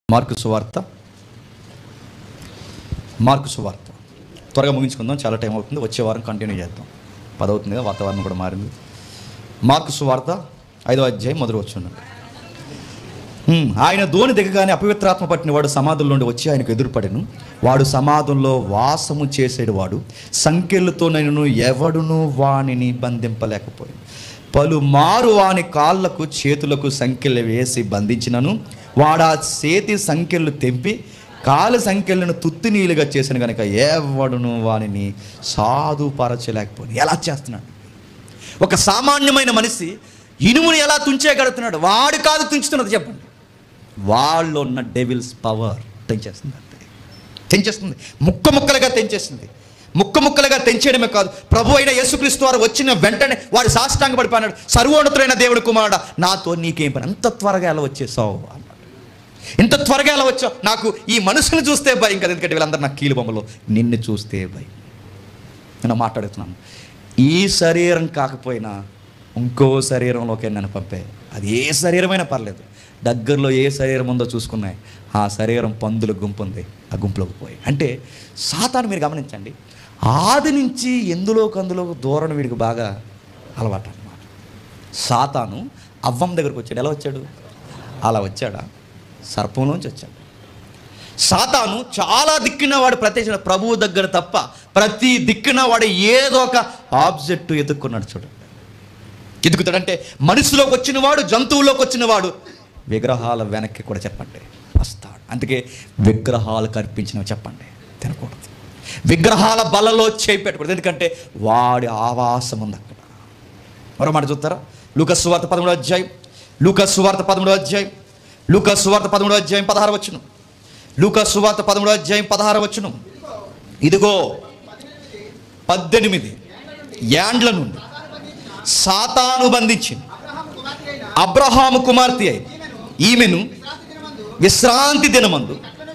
Mark సువార్త mark సువార్త త్వరగా ముగించుకుందాం చాలా టైం అవుతుంది వచ్చే వారం కంటిన్యూ చేద్దాం పదవుతుంది కదా వాతావరణం కూడా మారింది మార్కు సువార్త ఐదో అధ్యాయం మొదలు వచ్చి ఆయన దోణి దిగగానే అపవిత్రాత్మ పట్టిన వాడు సమాధుల నుండి వచ్చి ఆయనకు ఎదురుపడెను వాడు సమాధుల్లో వాసము చేసేడు వాడు సంఖ్యలతో నేను ఎవడును వానిని బంధింపలేకపోయాను పలుమారు వాని కాళ్ళకు చేతులకు సంఖ్యలు వేసి బంధించినను వాడు ఆ చేతి సంఖ్యలు తెంపి కాలు సంఖ్యలను తుత్తి నీలుగా చేసిన కనుక ఎవడును వానిని సాధుపరచలేకపోయాను ఎలా చేస్తున్నాడు ఒక సామాన్యమైన మనిషి ఇనుముని ఎలా తుంచేయగలుగుతున్నాడు వాడు కాదు తుంచుతున్నది చెప్పండి వాళ్ళు ఉన్న డెవిల్స్ పవర్ తెంచేస్తుంది అంతే తెంచేస్తుంది ముక్క ముక్కలుగా తెంచేస్తుంది ముక్క ముక్కలుగా తెంచేయడమే కాదు ప్రభు అయిన యేసుక్రీస్తు వారు వచ్చిన వెంటనే వాడు సాష్టాంగ పడిపోయినాడు సర్వోన్నతుడైన దేవుడు కుమారుడా నాతో నీకేం పని అంత త్వరగా ఎలా వచ్చేసావు అన్నాడు ఇంత త్వరగా ఎలా వచ్చావు నాకు ఈ మనుషుని చూస్తే భయం కదా ఎందుకంటే వీళ్ళందరూ నాకు కీలు బొమ్మలో నిన్ను చూస్తే భయం నేను మాట్లాడుతున్నాను ఈ శరీరం కాకపోయినా ఇంకో శరీరంలోకి నన్ను పంపే అది ఏ శరీరమైనా పర్లేదు దగ్గరలో ఏ శరీరం ఉందో చూసుకున్నాయి ఆ శరీరం పందుల గుంపు ఉంది ఆ గుంపులోకి పోయి అంటే సాతాను మీరు గమనించండి ఆది నుంచి ఎందులోకి అందులోకి దూరం వీడికి బాగా అలవాటు అనమాట సాతాను అవ్వం దగ్గరకు వచ్చాడు ఎలా వచ్చాడు అలా వచ్చాడా సర్పంలోంచి వచ్చాడు సాతాను చాలా దిక్కున వాడు ప్రత్యక్ష ప్రభువు దగ్గర తప్ప ప్రతి దిక్కున వాడు ఏదో ఒక ఆబ్జెక్ట్ ఎదుక్కున్నాడు చూడండి ఎదుగుతాడంటే మనిషిలోకి వచ్చిన వాడు జంతువులోకి వచ్చిన వాడు విగ్రహాల వెనక్కి కూడా చెప్పండి వస్తాడు అందుకే విగ్రహాలు కల్పించినవి చెప్పండి తినకూడదు విగ్రహాల బలలో చేయి పెట్టకూడదు ఎందుకంటే వాడి ఆవాసం ఉంది అక్కడ మరో మాట చూస్తారా లూకస్ సువార్త పదమూడో అధ్యాయం లూకస్ సువార్త పదమూడో అధ్యాయం లూకస్ సువార్త పదమూడో అధ్యాయం పదహారు వచ్చును లూకస్ సువార్త పదమూడో అధ్యాయం పదహారు వచ్చును ఇదిగో పద్దెనిమిది యాండ్ల నుండి సాతాను బంధించింది అబ్రహాము కుమార్తె అయి ఈమెను విశ్రాంతి దినమందు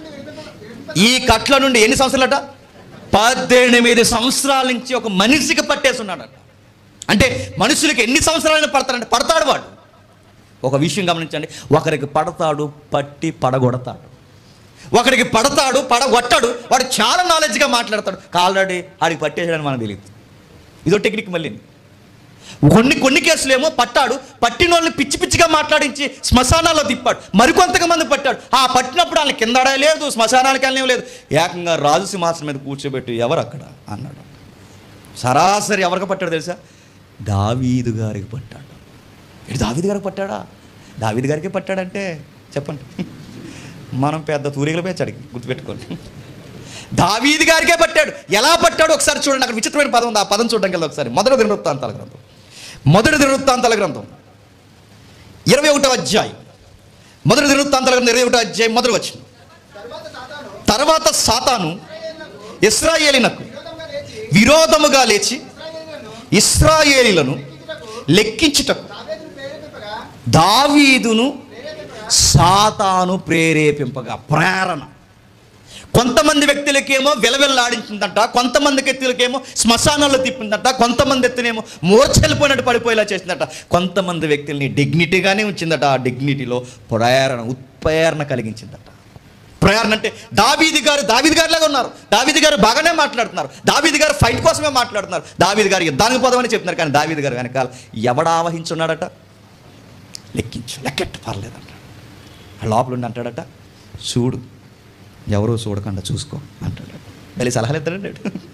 ఈ కట్ల నుండి ఎన్ని సంవత్సరాలట పద్దెనిమిది సంవత్సరాల నుంచి ఒక మనిషికి పట్టేస్తున్నాడట అంటే మనుషులకి ఎన్ని సంవత్సరాలైనా పడతాడంటే పడతాడు వాడు ఒక విషయం గమనించండి ఒకరికి పడతాడు పట్టి పడగొడతాడు ఒకరికి పడతాడు పడగొట్టాడు వాడు చాలా నాలెడ్జ్గా మాట్లాడతాడు ఆల్రెడీ ఆడికి పట్టేసాడని మనకు తెలియదు ఇదో టెక్నిక్ మళ్ళీ కొన్ని కొన్ని కేసులేమో పట్టాడు పట్టిన వాళ్ళని పిచ్చి పిచ్చిగా మాట్లాడించి శ్మశానాల్లో తిప్పాడు మరికొంతగా మంది పట్టాడు ఆ పట్టినప్పుడు వాళ్ళని కిందడే లేదు శ్మశానానికి వెళ్ళనే లేదు ఏకంగా రాజు సింహాసనం మీద కూర్చోబెట్టి ఎవరు అక్కడ అన్నాడు సరాసరి ఎవరికి పట్టాడు తెలుసా దావీదు గారికి పట్టాడు ఇది దావీదు గారికి పట్టాడా దావీదు గారికి పట్టాడంటే చెప్పండి మనం పెద్ద తూరిగల పేచాడు గుర్తుపెట్టుకోండి దావీది గారికే పట్టాడు ఎలా పట్టాడు ఒకసారి చూడండి అక్కడ విచిత్రమైన పదం ఉంది ఆ పదం చూడడానికి వెళ్ళి ఒకసారి మొదటి దినవృత్తాంతాల గ్రంథం మొదటి దినవృత్తాంతాల గ్రంథం ఇరవై ఒకటో అధ్యాయం మొదటి దినవృత్తాంతాల గ్రంథం ఇరవై ఒకటో అధ్యాయం మొదటి వచ్చిన తర్వాత సాతాను ఇస్రాయేలినకు విరోధముగా లేచి ఇస్రాయేలీలను లెక్కించుటకు దావీదును సాతాను ప్రేరేపింపగా ప్రేరణ కొంతమంది వ్యక్తులకేమో విలవిల్లాడించిందంట కొంతమంది వ్యక్తులకేమో శ్మశానాల్లో తిప్పిందంట కొంతమంది ఎత్తునేమో మూర్చెల్లిపోయినట్టు పడిపోయేలా చేసిందట కొంతమంది వ్యక్తుల్ని డిగ్నిటీగానే ఉంచిందట ఆ డిగ్నిటీలో ప్రేరణ ఉత్ప్రేరణ కలిగించిందట ప్రేరణ అంటే దావీది గారు దావీది గారిలాగా ఉన్నారు దావీది గారు బాగానే మాట్లాడుతున్నారు దావీది గారు ఫైట్ కోసమే మాట్లాడుతున్నారు దావీది గారు యుద్ధానికి పోదామని చెప్తున్నారు కానీ దావీది గారు వెనకాల ఎవడ ఆవహించున్నాడట లెక్కించు లెక్కెట్టు పర్లేదంట ఆ లోపల ఉండి అంటాడట చూడు ఎవరో చూడకుండా చూసుకో అంటాడు మళ్ళీ సలహాలు ఇస్తాడండి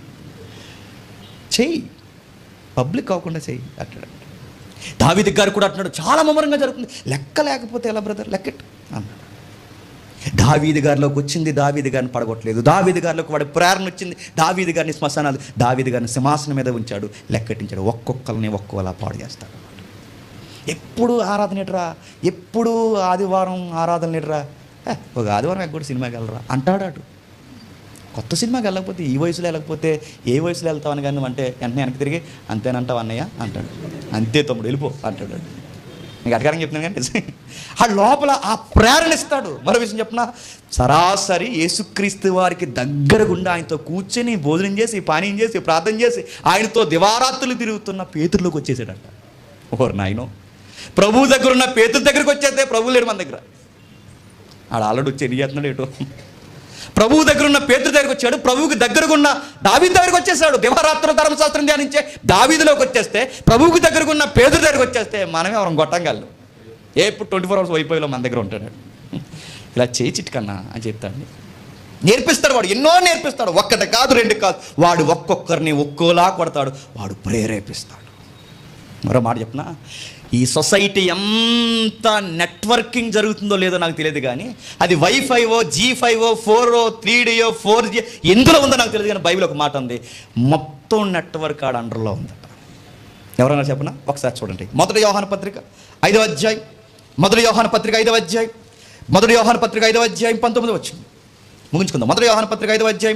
చెయ్యి పబ్లిక్ కాకుండా చెయ్యి అంటాడు దావిది గారు కూడా అంటున్నాడు చాలా ముమ్మరంగా జరుగుతుంది లెక్క లేకపోతే ఎలా బ్రదర్ లెక్కెట్టు అన్నాడు దావీది గారిలోకి వచ్చింది దావీది గారిని పడగొట్టలేదు దావీది గారిలోకి వాడి ప్రేరణ వచ్చింది దావీది గారిని శ్మశానాలు దావీది గారిని సింహాసనం మీద ఉంచాడు లెక్కెట్టించాడు ఒక్కొక్కరిని ఒక్కోలా పాడు చేస్తాడు ఎప్పుడు ఆరాధన ఎట్రా ఎప్పుడు ఆదివారం ఆరాధన ఎట్రా ఏ, ఒక ఆదివారం ఎక్కడ సినిమాకి వెళ్ళరా అంటాడు అటు కొత్త సినిమాకి వెళ్ళకపోతే ఈ వయసులో వెళ్ళకపోతే ఏ వయసులో వెళ్తావని కానీ అంటే వెంటనే వెనక్కి తిరిగి అంతేనంటావు అన్నయ్య అంటాడు అంతే తమ్ముడు వెళ్ళిపో అంటాడు వాడు. నీకు అధికారం చెప్తున్నాను కానీ ఆ లోపల ఆ ప్రేరణ ఇస్తాడు మరో విషయం చెప్పిన సరాసరి యేసుక్రీస్తు వారికి దగ్గరగుండా ఆయనతో కూర్చొని భోజనం చేసి పానీయం చేసి ప్రార్థన చేసి ఆయనతో దివారాత్రులు తిరుగుతున్న పేతుల్లోకి వచ్చేసాడంట ఓర్ నాయనో ప్రభు దగ్గర ఉన్న పేతుల దగ్గరికి వచ్చేస్తే ప్రభు లేడు మన దగ్గర ఆడ ఆల్రెడీ వచ్చి ఎన్ని చేస్తున్నాడు ఏటో ప్రభువు దగ్గర ఉన్న పేతురు దగ్గరకు వచ్చాడు ప్రభువుకి దగ్గరగా ఉన్న దావీదు దగ్గరకు వచ్చేసాడు దివరాత్ర ధర్మశాస్త్రం ధ్యానించే దావీదులోకి వచ్చేస్తే ప్రభువుకి దగ్గరకు ఉన్న పేదరు దగ్గరకు వచ్చేస్తే మనమే ఎవరం గొట్టంగాళ్ళు ఏ ఇప్పుడు ట్వంటీ ఫోర్ అవర్స్ వైపోయిలో మన దగ్గర ఉంటాడు ఇలా చేయి చిట్కన్నా అని చెప్తాడు నేర్పిస్తాడు వాడు ఎన్నో నేర్పిస్తాడు ఒక్కటి కాదు రెండు కాదు వాడు ఒక్కొక్కరిని ఒక్కోలా కొడతాడు వాడు ప్రేరేపిస్తాడు మరో మాట చెప్పనా ఈ సొసైటీ ఎంత నెట్వర్కింగ్ జరుగుతుందో లేదో నాకు తెలియదు కానీ అది వైఫైవో జీ ఫైవో ఫోర్ త్రీ డియో ఫోర్ జీ ఎందులో ఉందో నాకు తెలియదు కానీ బైబిల్ ఒక మాట ఉంది మొత్తం నెట్వర్క్ ఆడ అండర్లో ఉందట ఎవరైనా చెప్పనా ఒకసారి చూడండి మొదటి యోహాన పత్రిక ఐదవ అధ్యాయం మొదటి యోహాన పత్రిక ఐదవ అధ్యాయం మొదటి యోహాన పత్రిక ఐదవ అధ్యాయం పంతొమ్మిది వచ్చింది ముగించుకుందాం మొదటి యోహాన పత్రిక ఐదవ అధ్యాయం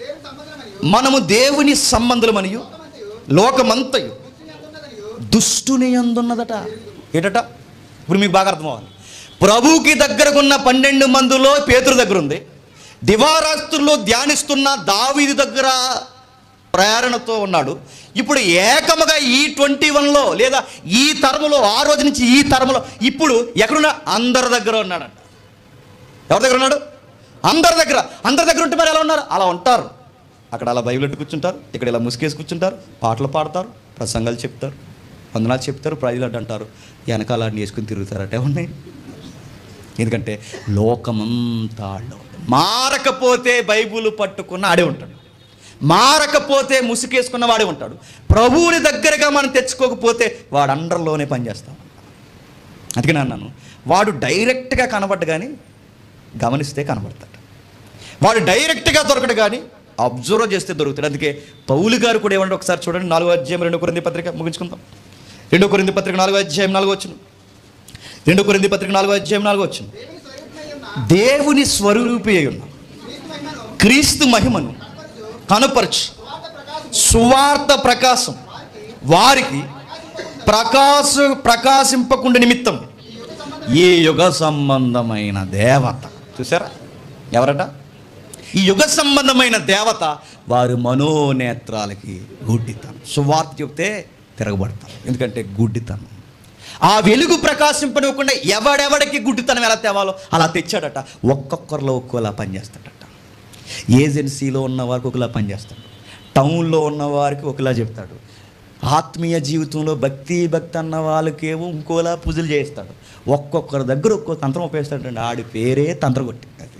మనము దేవుని సంబంధులమనియు లోకమంతయు దుష్టుని అందున్నదట ఏటట ఇప్పుడు మీకు బాగా అర్థం అవ్వాలి ప్రభువుకి దగ్గరకున్న పన్నెండు మందిలో పేతురు దగ్గర ఉంది దివారాస్తుల్లో ధ్యానిస్తున్న దావీది దగ్గర ప్రేరణతో ఉన్నాడు ఇప్పుడు ఏకముగా ఈ ట్వంటీ వన్లో లేదా ఈ తరములో ఆ రోజు నుంచి ఈ తరములో ఇప్పుడు ఎక్కడున్నా అందరి దగ్గర ఉన్నాడంట ఎవరి దగ్గర ఉన్నాడు అందరి దగ్గర అందరి దగ్గర ఉంటే మరి ఎలా ఉన్నారు అలా ఉంటారు అక్కడ అలా బైబిల్ పెట్టి కూర్చుంటారు ఇక్కడ ఇలా ముసుకేసి కూర్చుంటారు పాటలు పాడతారు ప్రసంగాలు చెప్తారు వందనాలు చెప్తారు ప్రైజులు అంటే అంటారు వెనకాల అన్ని వేసుకుని తిరుగుతారట ఏమన్నా ఎందుకంటే లోకమంతా ఆడలో ఉంటుంది. మారకపోతే బైబుల్ పట్టుకున్న ఆడే ఉంటాడు మారకపోతే ముసుకేసుకున్న వాడే ఉంటాడు ప్రభువుని దగ్గరగా మనం తెచ్చుకోకపోతే వాడు అండర్లోనే పనిచేస్తాం అందుకని అన్నాను వాడు డైరెక్ట్గా కనబడ్డ కానీ గమనిస్తే కనబడతాడు వాడు డైరెక్ట్గా దొరకడు కానీ అబ్జర్వ్ చేస్తే దొరుకుతాడు అందుకే పౌలు గారు కూడా ఏమంటే ఒకసారి చూడండి నాలుగో అధ్యాయం రెండో కొరింది పత్రిక ముగించుకుందాం రెండో కొరింది పత్రిక నాలుగో అధ్యాయం నాలుగో వచ్చును రెండో కొరింది పత్రిక నాలుగో అధ్యాయం నాలుగో వచ్చును దేవుని స్వరూపి అయి ఉన్న క్రీస్తు మహిమను కనుపరచు సువార్త ప్రకాశం వారికి ప్రకాశ ప్రకాశింపకుండా నిమిత్తం ఈ యుగ సంబంధమైన దేవత చూసారా ఎవరట ఈ యుగ సంబంధమైన దేవత వారి మనోనేత్రాలకి గుడ్డితనం సువార్త చెప్తే తిరగబడతారు ఎందుకంటే గుడ్డితనం ఆ వెలుగు ప్రకాశింపనివ్వకుండా ఎవడెవడికి గుడ్డితనం ఎలా తేవాలో అలా తెచ్చాడట ఒక్కొక్కరిలో ఒక్కోలా పనిచేస్తాడట ఏజెన్సీలో ఉన్న వారికి ఒకలా పనిచేస్తాడు టౌన్లో ఉన్న వారికి ఒకలా చెప్తాడు ఆత్మీయ జీవితంలో భక్తి భక్తి అన్న వాళ్ళకేమో ఇంకోలా పూజలు చేస్తాడు ఒక్కొక్కరి దగ్గర ఒక్కో తంత్రం ఉపయోగిస్తాడండి ఆడి పేరే తంత్రగొట్టి అది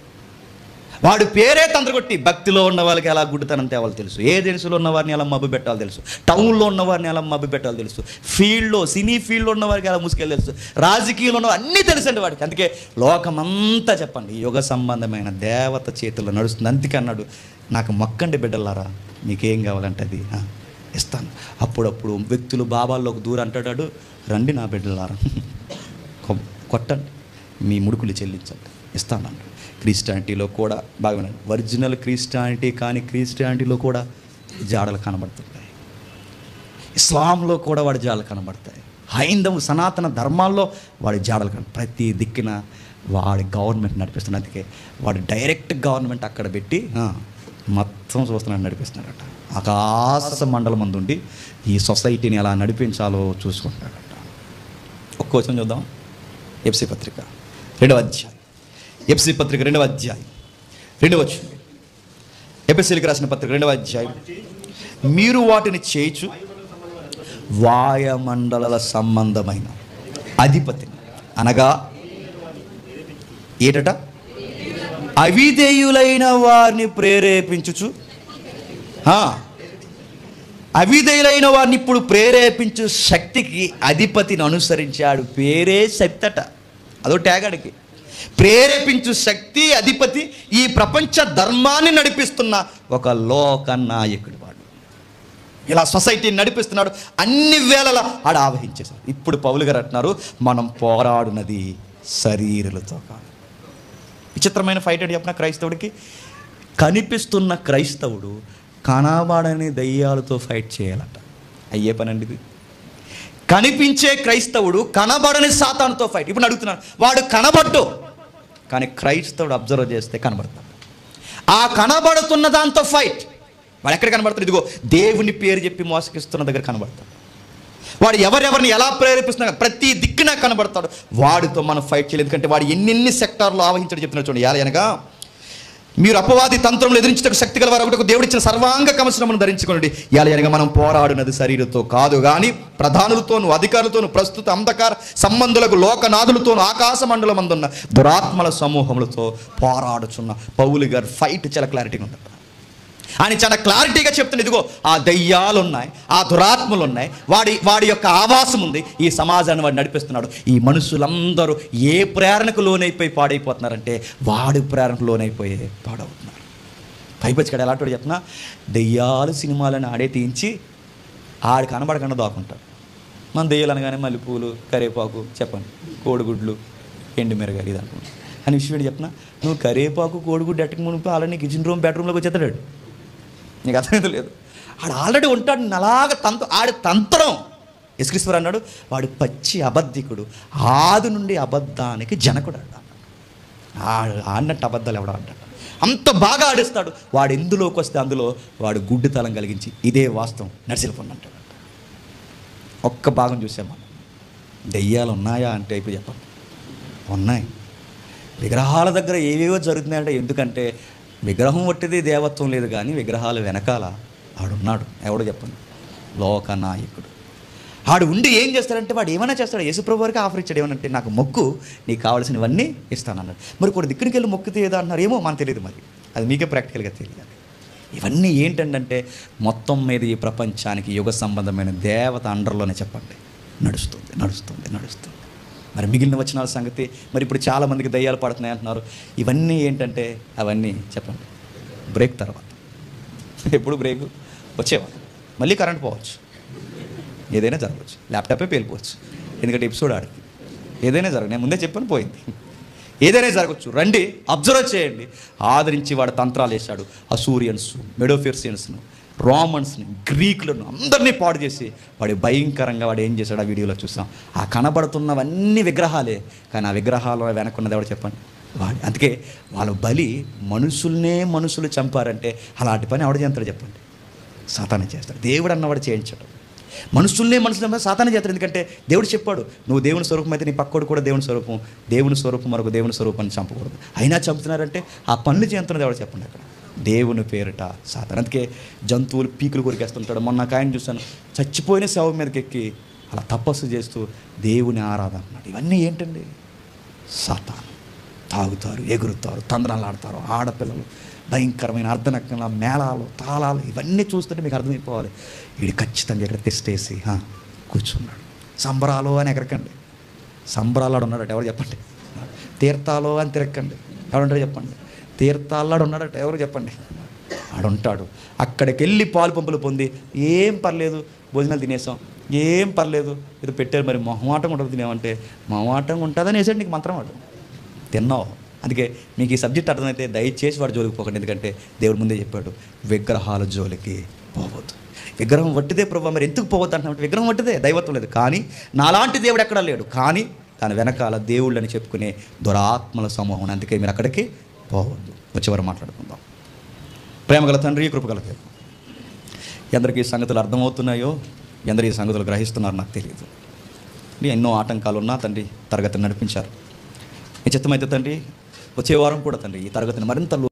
వాడి పేరే తంత్రగొట్టి భక్తిలో ఉన్న వాళ్ళకి ఎలా గుడ్డితనం తేవాలో తెలుసు ఏజెన్సీలో ఉన్న వారిని ఎలా మబ్బు పెట్టాలో తెలుసు టౌన్లో ఉన్న వారిని ఎలా మబ్బు పెట్టాలో తెలుసు ఫీల్డ్లో సినీ ఫీల్డ్లో ఉన్న వారికి ఎలా ముసుకెళ్ళి తెలుసు రాజకీయంలో ఉన్న అన్నీ తెలుసండి వాడికి అందుకే లోకమంతా చెప్పండి ఈ యుగ సంబంధమైన దేవత చేతుల్లో నడుస్తుంది అందుకే అన్నాడు నాకు మొక్కండి బిడ్డలారా మీకేం కావాలంటే అది ఆ, ఇస్తాను అప్పుడప్పుడు వ్యక్తులు బాబాల్లోకి దూరం అంటాడు రండి నా బిడ్డలారా కొ- కొట్టండి మీ ముడుకులు చెల్లించండి ఇస్తానండి క్రిస్టియానిటీలో కూడా బాగా వినండి ఒరిజినల్ క్రిస్టియానిటీ కానీ క్రిస్టియానిటీలో కూడా జాడలు కనబడుతుంటాయి ఇస్లాంలో కూడా వాడి జాడలు కనబడతాయి హైందవ సనాతన ధర్మాల్లో వాడి జాడలు కన ప్రతి దిక్కున వాడి గవర్నమెంట్ నడిపిస్తున్నాడు అందుకే వాడు డైరెక్ట్ గవర్నమెంట్ అక్కడ పెట్టి ఆ, మొత్తం చూస్తున్నాడు నడిపిస్తున్నాడట ఆకాశ మండలం మందు ఉండి ఈ సొసైటీని ఎలా నడిపించాలో చూసుకుంటాడట ఒక్క వచనం చూద్దాం ఎఫ్సి పత్రిక రెండవ అధ్యాయం ఎఫ్సి పత్రిక రెండవ అధ్యాయం రెండవ వచనం ఎఫ్ఎస్సీలకు రాసిన పత్రిక రెండవ అధ్యాయం మీరు వాటిని చేయుచు వాయమండల సంబంధమైన అధిపతిని అనగా ఏటట అవిధేయులైన వారిని ప్రేరేపించుచు ఆ, అవిధేయులైన వారిని ఇప్పుడు ప్రేరేపించు శక్తికి అధిపతిని అనుసరించాడు పేరే శక్తి అట అదో ట్యాగాడికి ప్రేరేపించు శక్తి అధిపతి ఈ ప్రపంచ ధర్మాన్ని నడిపిస్తున్న ఒక లోక నాయకుడు వాడు ఇలా సొసైటీని నడిపిస్తున్నాడు అన్ని వేళలా ఆడ ఆవహించేశాడు ఇప్పుడు పౌలు గారు అంటున్నారు మనం పోరాడునది శరీరులతో కాదు విచిత్రమైన ఫైట్ అని చెప్పిన క్రైస్తవుడికి కనిపిస్తున్న క్రైస్తవుడు కనబడని దయ్యాలతో ఫైట్ చేయాలట అయ్యే పని అండి ఇది కనిపించే క్రైస్తవుడు కనబడని సాతానుతో ఫైట్ ఇప్పుడు నేను అడుగుతున్నాను వాడు కనబడ్డు కానీ క్రైస్తవుడు అబ్జర్వ్ చేస్తే కనబడతాడు ఆ కనబడుతున్న దాంతో ఫైట్ వాడు ఎక్కడ కనబడతాడు ఇదిగో దేవుని పేరు చెప్పి మోసగిస్తున్న దగ్గర కనబడతాడు వాడు ఎవరెవరిని ఎలా ప్రేరేపిస్తున్నా ప్రతి దిక్కున కనబడతాడు వాడితో మనం ఫైట్ చేయలేదు ఎందుకంటే వాడు ఎన్నెన్ని సెక్టార్లు ఆవహించడం చెప్తున్నాడు చూడండి ఎలా అనగా మీరు అపవాది తంత్రంలో ఎదిరించటకు శక్తి గల వారు ఒకటి దేవుడు ఇచ్చిన సర్వాంగ కమసనమును ధరించుకోండి ఇలా అనగా మనం పోరాడినది శరీరంతో కాదు కానీ ప్రధానులతోను అధికారులతోను ప్రస్తుత అంధకార సంబంధులకు లోకనాథులతోను ఆకాశ మండలమందున్న దురాత్మల సమూహములతో పోరాడుచున్న పౌలు గారు ఫైట్ చాలా క్లారిటీగా ఉంది ఆయన చాలా క్లారిటీగా చెప్తుంది ఇదిగో ఆ దయ్యాలు ఉన్నాయి ఆ దురాత్మలు ఉన్నాయి వాడి వాడి యొక్క ఆవాసం ఉంది ఈ సమాజాన్ని వాడు నడిపిస్తున్నాడు ఈ మనుషులందరూ ఏ ప్రేరణకు లోనైపోయి పాడైపోతున్నారంటే వాడి ప్రేరణకు లోనైపోయి పాడవుతున్నారు పైపచ్చి ఇక్కడ ఎలాంటి చెప్తున్నా దెయ్యాలు సినిమాలను ఆడే తీయించి ఆడి కనబడకుండా దాక్కుంటాడు మన దెయ్యాలు అనగానే మల్లెపూలు కరివేపాకు చెప్పండి కోడిగుడ్లు ఎండు మిరగాయలు ఇది అనుకుంటా అని విషయం ఏంటి చెప్తున్నా నువ్వు కరివేపాకు కోడిగుడ్డు ఎట్టక మునిపి అలానే కిచెన్ రూమ్ బెడ్రూమ్లోకి వచ్చేస్తాడు నీకు అర్థమైతే లేదు ఆడు ఆల్రెడీ ఉంటాడు నలాగ తంత్ర ఆడి తంత్రం యశ్క్రీశ్వర్ అన్నాడు వాడు పచ్చి అబద్ధికుడు ఆది నుండి అబద్ధానికి జనకుడు అన్నాడు ఆ- ఆడినట్టు అబద్ధాలు ఎవడ అంటాడు అంత బాగా ఆడిస్తాడు వాడు ఎందులోకి వస్తే అందులో వాడు గుడ్డితనం కలిగించి ఇదే వాస్తవం నడిచిపోండి అంటాడు ఒక్క భాగం చూసాం మనం దెయ్యాలు ఉన్నాయా అంటే ఇప్పుడు చెప్పండి ఉన్నాయి విగ్రహాల దగ్గర ఏవేవో జరుగుతున్నాయంటే ఎందుకంటే విగ్రహం వట్టిది దేవత్వం లేదు కానీ విగ్రహాల వెనకాల ఆడున్నాడు ఎవడో చెప్పండి లోకనాయకుడు ఆడు ఉండి ఏం చేస్తాడంటే వాడు ఏమైనా చేస్తాడు యేసుప్రభు వారికి ఆఫర్ ఇచ్చాడు ఏమనంటే నాకు మొక్కు నీకు కావాల్సినవన్నీ ఇస్తానన్నాడు మరి కొన్ని దిక్కుడికి వెళ్ళి మొక్కితే ఏదో అంటున్నారు ఏమో మనకు తెలియదు మరి అది మీకే ప్రాక్టికల్గా తెలియాలి ఇవన్నీ ఏంటంటే మొత్తం మీద ఈ ప్రపంచానికి యుగ సంబంధమైన దేవత అండర్లోనే చెప్పండి నడుస్తుంది నడుస్తుంది నడుస్తుంది మరి మిగిలిన వచనాల సంగతి మరి ఇప్పుడు చాలామందికి దయ్యాలు పడుతున్నాయి అంటున్నారు ఇవన్నీ ఏంటంటే అవన్నీ చెప్పండి బ్రేక్ తర్వాత ఎప్పుడు బ్రేక్ వచ్చేవాళ్ళు మళ్ళీ కరెంట్ పోవచ్చు ఏదైనా జరగవచ్చు ల్యాప్టాపే పేలిపోవచ్చు ఎందుకంటే ఎపిసోడ్ ఆడికి ఏదైనా జరగదు నేను ముందే చెప్పాను పోయింది ఏదైనా జరగచ్చు రండి అబ్జర్వ్ చేయండి ఆదరించి వాడు తంత్రాలు వేశాడు అసూరియన్స్ మెడోఫిర్సియన్స్ను రోమన్స్ని గ్రీకులను అందరినీ పాడు చేసి వాడు భయంకరంగా వాడు ఏం చేశాడు ఆ వీడియోలో చూసాం ఆ కనబడుతున్నవన్నీ విగ్రహాలే కానీ ఆ విగ్రహాల వెనక్కున్నది ఎవడు చెప్పండి వాడి అందుకే వాళ్ళ బలి మనుషుల్నే మనుషులు చంపారంటే అలాంటి పని ఎవడు చేస్తాడు చెప్పండి సాతానే చేస్తాడు దేవుడు అన్నవాడు చేయించడం మనుషుల్నే మనుషుల సాతానే చేస్తాడు ఎందుకంటే దేవుడు చెప్పాడు నువ్వు దేవుని స్వరూపం అయితే నీ పక్కోడు కూడా దేవుని స్వరూపం దేవుని స్వరూపం మరొక దేవుని స్వరూపాన్ని చంపకూడదు అయినా చంపుతున్నారంటే ఆ పనులు చేస్తున్నది ఎవడు చెప్పండి అక్కడ దేవుని పేరిట సాతాన్ అందుకే జంతువులు పీకులు కొరికేస్తుంటాడు మొన్న ఒక ఆయన చూశాను చచ్చిపోయిన శవం మీదకి ఎక్కి అలా తపస్సు చేస్తూ దేవుని ఆరాధన అన్నాడు ఇవన్నీ ఏంటండి సాతాను తాగుతారు ఎగురుతారు తంద్రాలాడతారు ఆడపిల్లలు భయంకరమైన అర్ధనగ్న మేళాలు తాళాలు ఇవన్నీ చూస్తుంటే మీకు అర్థమైపోవాలి వీడు ఖచ్చితంగా ఇక్కడ తెస్టేసి "హా, కూర్చున్నాడు సంబరాలు అని ఎగరకండి సంబరాలాడు ఉన్నాడట ఎవరు చెప్పండి తీర్థాలు అని తిరగకండి ఎవరుంటారు చెప్పండి తీర్థాలాడు ఉన్నాడట ఎవరు చెప్పండి ఆడుంటాడు అక్కడికి వెళ్ళి పాలు పంపులు పొంది ఏం పర్లేదు భోజనాలు తినేసాం ఏం పర్లేదు ఇది పెట్టారు మరి మొహమాటం ఉంటుంది తినేమంటే మొహమాటం ఉంటుందని వేసాడు నీకు మంత్రం వాడు తిన్నావు అందుకే మీకు ఈ సబ్జెక్ట్ అర్థమైతే దయచేసి వాడు జోలికి పోకండి ఎందుకంటే దేవుడు ముందే చెప్పాడు విగ్రహాల జోలికి పోవద్దు విగ్రహం వట్టిదే ప్రభావ మరి ఎందుకు పోవద్దు అంటున్నాడు విగ్రహం వట్టిదే దైవత్వం లేదు కానీ నాలాంటి దేవుడు ఎక్కడా లేడు కానీ దాని వెనకాల దేవుళ్ళని చెప్పుకునే దురాత్మల సమూహం అందుకే మీరు అక్కడికి పోవద్దు వచ్చేవారు మాట్లాడుకుందాం ప్రేమగల తండ్రి కృపగల దేవుడు ఎందరికి ఈ సంగతులు అర్థమవుతున్నాయో ఎందరు ఈ సంగతులు గ్రహిస్తున్నారో నాకు తెలియదు ఎన్నో ఆటంకాలు ఉన్నా తండ్రి తరగతిని నడిపించారు మీ చిత్తమైతే తండ్రి వచ్చే వారం కూడా తండ్రి ఈ తరగతిని మరింత